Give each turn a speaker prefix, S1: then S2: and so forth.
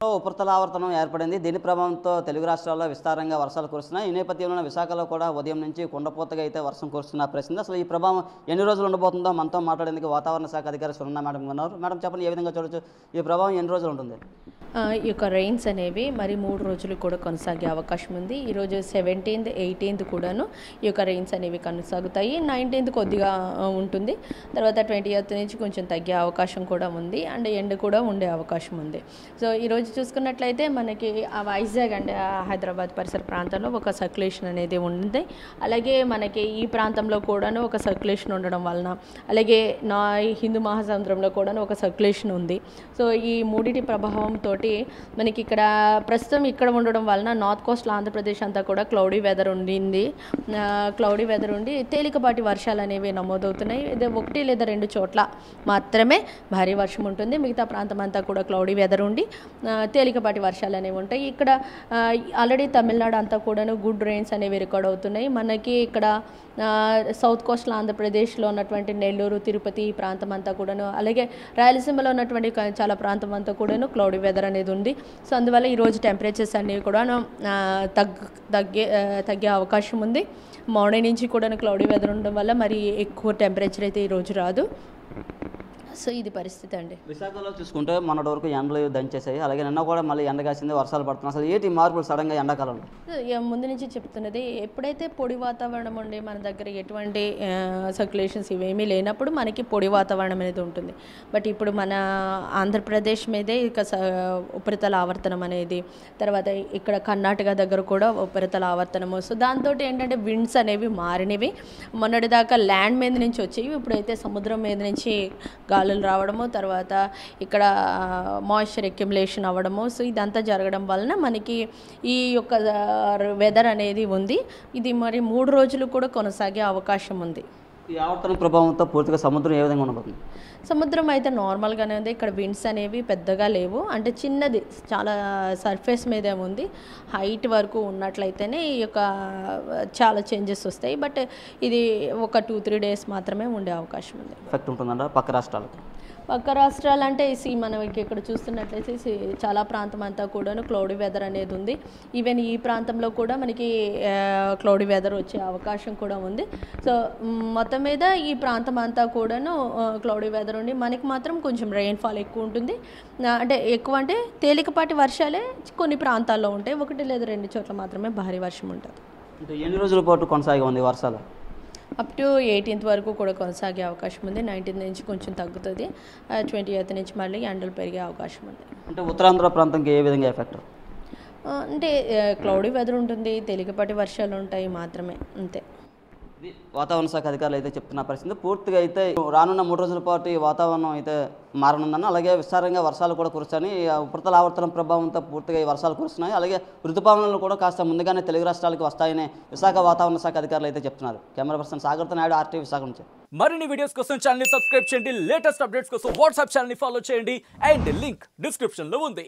S1: ఉపరితల ఆవర్తనం ఏర్పడింది దీని ప్రభావంతో తెలుగు రాష్ట్రాల్లో విస్తారంగా వర్షాలు కురుస్తున్నాయి ఈ నేపథ్యంలో విశాఖలో కూడా ఉదయం నుంచి కుండపోతగా అయితే వర్షం కురుస్తున్న పరిస్థితి అసలు ఈ ప్రభావం ఎన్ని రోజులు ఉండబోతుందో మనతో మాట్లాడేందుకు వాతావరణ శాఖ అధికారి సురణ మేడం ఉన్నారు మేడం చెప్పండి ఏ విధంగా చూడొచ్చు ఈ ప్రభావం ఎన్ని రోజులు ఉంటుంది
S2: ఆ, ఈ యొక్క రెయిన్స్ అనేవి మరి మూడు రోజులు కూడా కొనసాగే అవకాశం ఉంది ఈరోజు సెవెంటీన్త్ ఎయిటీన్త్ కూడాను ఈ యొక్క రెయిన్స్ అనేవి కొనసాగుతాయి నైన్టీన్త్ కొద్దిగా ఆ, ఉంటుంది తర్వాత ట్వంటీ నుంచి కొంచెం తగ్గే అవకాశం కూడా ఉంది అండ్ ఎండ్ కూడా ఉండే అవకాశం ఉంది సో ఈరోజు చూసుకున్నట్లయితే మనకి ఆ వైజాగ్ అండ్ ఆ హైదరాబాద్ పరిసర ప్రాంతంలో ఒక సర్క్యులేషన్ అనేది ఉంది అలాగే మనకి ఈ ప్రాంతంలో కూడాను ఒక సర్క్యులేషన్ ఉండడం వలన అలాగే నా ఈ హిందూ మహాసముద్రంలో కూడాను ఒక సర్క్యులేషన్ ఉంది సో ఈ మూడిటి ప్రభావంతో మనకి ఇక్కడ ప్రస్తుతం ఇక్కడ ఉండడం వలన నార్త్ కోస్ట్లో ఆంధ్రప్రదేశ్ అంతా కూడా క్లౌడీ వెదర్ ఉండింది క్లౌడీ వెదర్ ఉండి తేలికపాటి వర్షాలు అనేవి నమోదవుతున్నాయి ఇది ఒకటి లేదా రెండు చోట్ల మాత్రమే భారీ వర్షం ఉంటుంది మిగతా ప్రాంతం అంతా కూడా క్లౌడీ వెదర్ ఉండి ఆ, తేలికపాటి వర్షాలు అనేవి ఉంటాయి ఇక్కడ ఆల్రెడీ తమిళనాడు అంతా కూడాను గుడ్ రెయిన్స్ అనేవి రికార్డ్ అవుతున్నాయి మనకి ఇక్కడ ఆ, సౌత్ కోస్ట్లో ఆంధ్రప్రదేశ్లో ఉన్నటువంటి నెల్లూరు తిరుపతి ఈ ప్రాంతం అంతా కూడాను అలాగే రాయలసీమలో ఉన్నటువంటి క- చాలా ప్రాంతం అంతా కూడాను క్లౌడీ వెదర్ అనేది ఉంది సో అందువల్ల ఈరోజు టెంపరేచర్స్ అనేవి కూడాను ఆ, తగ్గ తగ్గే ఆ, తగ్గే అవకాశం ఉంది మార్నింగ్ నుంచి కూడాను క్లౌడీ వెదర్ ఉండడం వల్ల మరి ఎక్కువ టెంపరేచర్ అయితే ఈరోజు రాదు సో ఇది పరిస్థితి అండి
S1: విశాఖలో చూసుకుంటే మొన్నటి వరకు ఎండలు దంచేసాయి అలాగే నిన్న కూడా మళ్ళీ ఎండ కాసింది వర్షాలు పడుతున్నాయి అసలు ఏంటి మార్పులు సడన్గా ఎండాకాలంలో
S2: ఇక ముందు నుంచి చెప్తున్నది ఎప్పుడైతే పొడి వాతావరణం ఉండి మన దగ్గర ఎటువంటి సర్క్యులేషన్స్ ఇవేమీ లేనప్పుడు మనకి పొడి వాతావరణం అనేది ఉంటుంది బట్ ఇప్పుడు మన ఆంధ్రప్రదేశ్ మీదే ఇక స- ఉపరితల ఆవర్తనం అనేది తర్వాత ఇక్కడ కర్ణాటక దగ్గర కూడా ఉపరితల ఆవర్తనము సో దాంతో ఏంటంటే విండ్స్ అనేవి మారినవి మొన్నటిదాకా ల్యాండ్ మీద నుంచి వచ్చేవి ఇప్పుడైతే సముద్రం మీద నుంచి గాలులు రావడము తర్వాత ఇక్కడ మాయిశ్చర్ అక్యుములేషన్ అవ్వడము సో ఇదంతా జరగడం వలన మనకి ఈ యొక్క వెదర్ అనేది ఉంది ఇది మరి మూడు రోజులు కూడా కొనసాగే అవకాశం ఉంది
S1: ఈ ఆవర్తన ప్రభావంతో పూర్తిగా సముద్రం ఏ విధంగా ఉండబోతుంది
S2: సముద్రం అయితే నార్మల్గానే ఉంది ఇక్కడ విండ్స్ అనేవి పెద్దగా లేవు అంటే చిన్నది చాలా సర్ఫేస్ మీదే ఉంది హైట్ వరకు ఉన్నట్లయితేనే ఈ యొక్క చాలా చేంజెస్ వస్తాయి బట్ ఇది ఒక టూ త్రీ డేస్ మాత్రమే ఉండే అవకాశం ఉంది
S1: ఎఫెక్ట్ ఉంటుందంట పక్క రాష్ట్రాలకు
S2: పక్క రాష్ట్రాలు అంటే సి మనం ఇక్కడ చూస్తున్నట్లయితే సి- చాలా ప్రాంతం అంతా కూడాను క్లౌడీ వెదర్ అనేది ఉంది ఈవెన్ ఈ ప్రాంతంలో కూడా మనకి క్లౌడీ వెదర్ వచ్చే అవకాశం కూడా ఉంది సో మ్, మొత్తం మీద ఈ ప్రాంతం అంతా కూడాను క్లౌడీ వెదర్ ఉండి మనకి మాత్రం కొంచెం రెయిన్ఫాల్ ఎక్కువ ఉంటుంది ఆ, అంటే ఎక్కువ అంటే తేలికపాటి వర్షాలే కొన్ని ప్రాంతాల్లో ఉంటాయి ఒకటి లేదా రెండు చోట్ల మాత్రమే భారీ వర్షం ఉంటుంది
S1: అంటే ఎన్ని రోజుల పాటు కొనసాగి ఉంది వర్షాలు
S2: అప్ టు ఎయిటీన్త్ వరకు కూడా కొనసాగే అవకాశం ఉంది నైన్టీన్త్ నుంచి కొంచెం తగ్గుతుంది ట్వంటీ ఎయిత్ నుంచి మళ్ళీ ఎండలు పెరిగే అవకాశం ఉంది
S1: అంటే ఉత్తరాంధ్ర ప్రాంతంకి ఏ విధంగా ఎఫెక్ట్
S2: ఆ, అంటే క్లౌడీ వెదర్ ఉంటుంది తేలికపాటి వర్షాలు ఉంటాయి మాత్రమే అంతే
S1: ఇది వాతావరణ శాఖ అధికారులు అయితే చెప్తున్న పరిస్థితి పూర్తిగా అయితే రానున్న మూడు రోజుల పాటు ఈ వాతావరణం అయితే మారనుందని అలాగే విస్తారంగా వర్షాలు కూడా కురుస్తాయని ఈ ఉపరితల ఆవర్తనం ప్రభావంతో పూర్తిగా ఈ వర్షాలు కురుస్తున్నాయి అలాగే ఋతుపవనాలు కూడా కాస్త ముందుగానే తెలుగు రాష్ట్రాలకు వస్తాయని విశాఖ వాతావరణ శాఖ అధికారులు అయితే చెప్తున్నారు కెమెరా పర్సన్ సాగర్తో నాయుడు ఆర్టీ విశాఖ నుంచి
S3: మరిన్ని వీడియోస్ కోసం ఛానల్ ని సబ్స్క్రైబ్ చేయండి లేటెస్ట్ అప్డేట్స్ కోసం వాట్సాప్ ఛానల్ ని ఫాలో చేయండి అండ్ లింక్ డిస్క్రిప్షన్ లో ఉంది